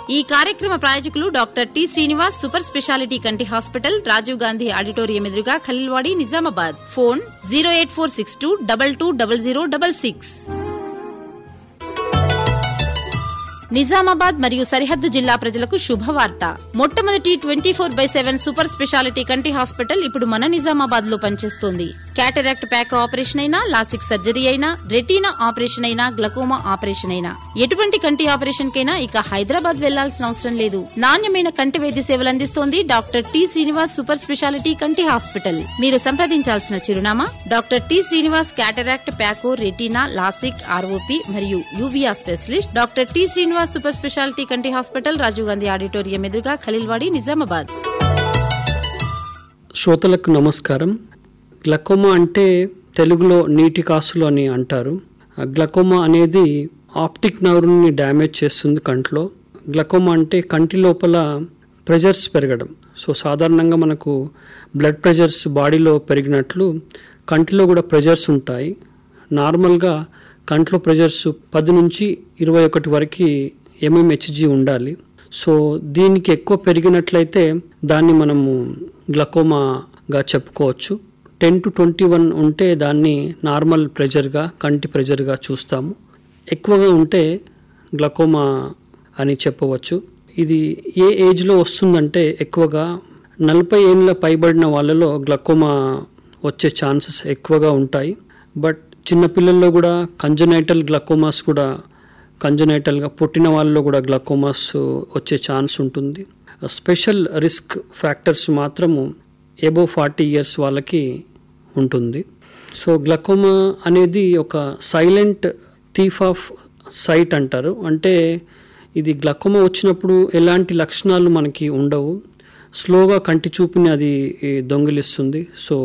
ఈ కార్యక్రమ ప్రాయోజకులు doctor T Srinivas super speciality కంటి హాస్పిటల్ రాజీవ్ గాంధీ ఆడిటోరియం ఎదురుగా Khaleelwadi Nizamabad phone zero eight four six two double two double zero double six Nizamabad మరియు సరిహద్దు జిల్లా ప్రజలకు శుభవార్త మొట్టమొదటి twenty four by seven super speciality కంటి హాస్పిటల్ ఇప్పుడు మన నిజామాబాద్ లో పనిచేస్తోంది క్యాటరాక్ట్ ప్యాక్ ఆపరేషన్ అయినా లాసిక్ సర్జరీ అయినా రెటీనా ఆపరేషన్ అయినా గ్లకోమా ఆపరేషన్ అయినా ఎటువంటి కంటి ఆపరేషన్ కైనా ఇక హైదరాబాద్ వెళ్లాల్సిన అవసరం లేదు నాణ్యమైన కంటి వైద్య సేవలు అందిస్తోంది doctor T Srinivas super speciality కంటి హాస్పిటల్ మీరు సంప్రదించాల్సిన చిరునామా doctor T Srinivas cataract phaco retina LASIK ROP మరియు uvea specialist doctor T Srinivas super speciality కంటి హాస్పిటల్ రాజీవ్ గాంధీ ఆడిటోరియం ఎదురుగా ఖలీల్వాడి నిజామాబాద్ శ్రోతలకు నమస్కారం గ్లకోమా అంటే తెలుగులో నీటి కాసులు అని అంటారు ఆ గ్లకోమా అనేది ఆప్టిక్ నర్వ్ని డ్యామేజ్ చేస్తుంది కంట్లో గ్లకోమా అంటే కంటి లోపల ప్రెజర్స్ పెరగడం సో సాధారణంగా మనకు బ్లడ్ ప్రెజర్స్ బాడీలో పెరిగినట్లు కంటిలో కూడా ప్రెజర్స్ ఉంటాయి నార్మల్గా కంట్లో ప్రెజర్స్ పది నుంచి ఇరవై ఒకటి వరకు ఎంఎంహెచ్జి ఉండాలి సో దీనికి ఎక్కువ పెరిగినట్లయితే దాన్ని మనము గ్లకోమాగా చెప్పుకోవచ్చు టెన్ టు ట్వంటీ వన్ ఉంటే దాన్ని నార్మల్ ప్రెజర్గా కంటి ప్రెజర్గా చూస్తాము ఎక్కువగా ఉంటే గ్లకోమా అని చెప్పవచ్చు ఇది ఏ ఏజ్లో వస్తుందంటే ఎక్కువగా నలభై ఏళ్ళ పైబడిన వాళ్ళలో గ్లకోమా వచ్చే ఛాన్సెస్ ఎక్కువగా ఉంటాయి బట్ చిన్నపిల్లల్లో కూడా కంజనైటల్ గ్లకోమాస్ కూడా కంజనైటల్గా పుట్టిన వాళ్ళలో కూడా గ్లకోమాస్ వచ్చే ఛాన్స్ ఉంటుంది స్పెషల్ రిస్క్ ఫ్యాక్టర్స్ మాత్రము ఎబో ఫార్టీ ఇయర్స్ వాళ్ళకి ఉంటుంది సో గ్లకోమా అనేది ఒక సైలెంట్ థీఫ్ ఆఫ్ సైట్ అంటారు అంటే ఇది గ్లకోమా వచ్చినప్పుడు ఎలాంటి లక్షణాలు మనకి ఉండవు స్లోగా కంటి చూపుని అది ఈ, దొంగిలిస్తుంది సో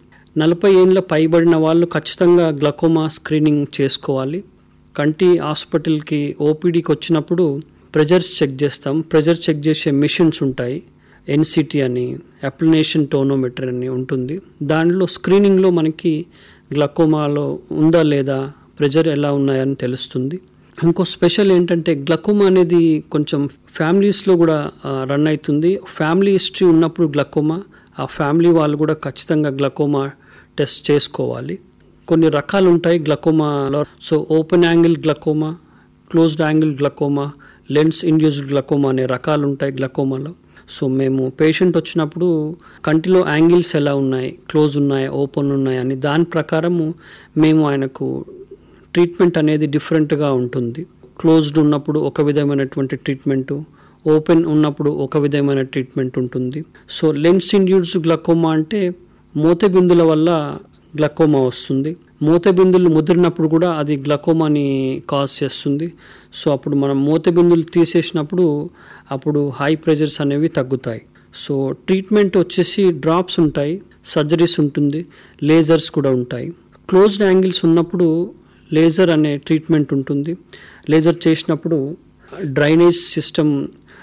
నలభై ఏళ్ళ పైబడిన వాళ్ళు ఖచ్చితంగా గ్లకోమా స్క్రీనింగ్ చేసుకోవాలి కంటి హాస్పిటల్కి ఓపీడీకి వచ్చినప్పుడు ప్రెజర్స్ చెక్ చేస్తాం ప్రెజర్ చెక్ చేసే మిషన్స్ ఉంటాయి ఎన్సిటీ అని అప్లినేషన్ టోనోమీటర్ అని ఉంటుంది దాంట్లో స్క్రీనింగ్లో మనకి గ్లకోమాలో ఉందా లేదా ప్రెజర్ ఎలా ఉన్నాయని తెలుస్తుంది ఇంకో స్పెషల్ ఏంటంటే గ్లకోమా అనేది కొంచెం ఫ్యామిలీస్లో కూడా రన్ అవుతుంది ఫ్యామిలీ హిస్టరీ ఉన్నప్పుడు గ్లకోమా ఆ ఫ్యామిలీ వాళ్ళు కూడా ఖచ్చితంగా గ్లకోమా టెస్ట్ చేసుకోవాలి కొన్ని రకాలు ఉంటాయి గ్లకోమాలో so open angle glaucoma closed angle glaucoma lens induced glaucoma అనే రకాలు ఉంటాయి గ్లకోమాలో సో మేము పేషెంట్ వచ్చినప్పుడు కంటిలో యాంగిల్స్ ఎలా ఉన్నాయి క్లోజ్ ఉన్నాయి ఓపెన్ ఉన్నాయి అని దాని ప్రకారము మేము ఆయనకు ట్రీట్మెంట్ అనేది డిఫరెంట్గా ఉంటుంది క్లోజ్డ్ ఉన్నప్పుడు ఒక విధమైనటువంటి ట్రీట్మెంటు ఓపెన్ ఉన్నప్పుడు ఒక విధమైన ట్రీట్మెంట్ ఉంటుంది సో లెన్స్ ఇండ్యూస్డ్ గ్లకోమా అంటే మూతబిందుల వల్ల గ్లకోమా వస్తుంది మూతబిందులు ముదిరినప్పుడు కూడా అది గ్లకోమాని కాజ్ చేస్తుంది సో అప్పుడు మనం మూతబిందులు తీసేసినప్పుడు అప్పుడు హై ప్రెజర్స్ అనేవి తగ్గుతాయి సో ట్రీట్మెంట్ వచ్చేసి డ్రాప్స్ ఉంటాయి సర్జరీస్ ఉంటుంది లేజర్స్ కూడా ఉంటాయి క్లోజ్డ్ యాంగిల్స్ ఉన్నప్పుడు లేజర్ అనే ట్రీట్మెంట్ ఉంటుంది లేజర్ చేసినప్పుడు డ్రైనేజ్ సిస్టమ్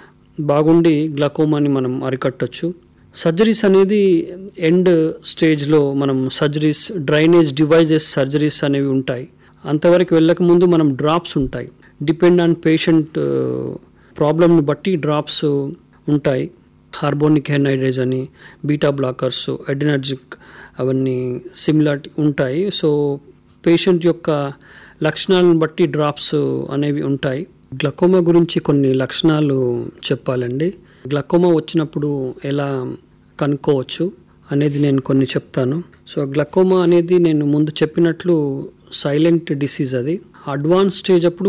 బాగుండి గ్లకోమాని మనం అరికట్టొచ్చు సర్జరీస్ అనేది ఎండ్ స్టేజ్లో మనం సర్జరీస్ డ్రైనేజ్ డివైజెస్ సర్జరీస్ అనేవి ఉంటాయి అంతవరకు వెళ్ళక ముందు మనం డ్రాప్స్ ఉంటాయి డిపెండ్ ఆన్ పేషెంట్ ప్రాబ్లమ్ని బట్టి డ్రాప్స్ ఉంటాయి హార్బోనిక్ హెనైడ్రేజ్ అని బీటా బ్లాకర్స్ ఎడినర్జిక్ అవన్నీ సిమిలర్ ఉంటాయి సో పేషెంట్ యొక్క లక్షణాలను బట్టి డ్రాప్స్ అనేవి ఉంటాయి గ్లకోమా గురించి కొన్ని లక్షణాలు చెప్పాలండి గ్లకోమా వచ్చినప్పుడు ఎలా కనుక్కోవచ్చు అనేది నేను కొన్ని చెప్తాను సో గ్లకోమా అనేది నేను ముందు చెప్పినట్లు సైలెంట్ డిసీజ్ అది అడ్వాన్స్ స్టేజ్ అప్పుడు